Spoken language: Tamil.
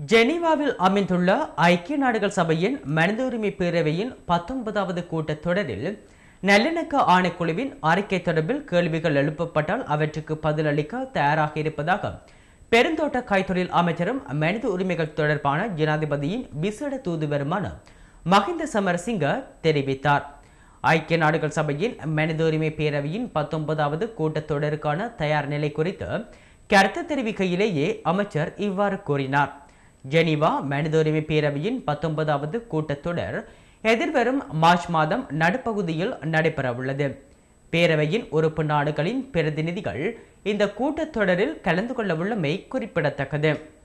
ஜெனீவாவில் அமைந்துள்ள ஐக்கிய நாடுகள் சபையின் மனித உரிமை பேரவையின் பத்தொன்பதாவது கூட்டத்தொடரில் நல்லிணக்க ஆணைக்குழுவின் அறிக்கை தொடர்பில் கேள்விகள் எழுப்பப்பட்டால் அவற்றுக்கு பதிலளிக்க தயாராக இருப்பதாக பெருந்தோட்ட கைத்தொழில் அமைச்சரும் மனித உரிமைகள் தொடர்பான ஜனாதிபதியின் விசேட தூதுவருமான மஹிந்த சமரசிங்க தெரிவித்தார் ஐக்கிய நாடுகள் சபையின் மனித உரிமை பேரவையின் பத்தொன்பதாவது கூட்டத்தொடருக்கான தயார் நிலை குறித்து கருத்து தெரிவிக்கையிலேயே அமைச்சர் இவ்வாறு கூறினார் ஜெனீவா மனித உரிமை பேரவையின் பத்தொன்பதாவது கூட்டத்தொடர் எதிர்வரும் மார்ச் மாதம் நடுப்பகுதியில் நடைபெறவுள்ளது பேரவையின் உறுப்பு நாடுகளின் பிரதிநிதிகள் இந்த கூட்டத்தொடரில் கலந்து கொள்ளவுள்ளமை குறிப்பிடத்தக்கது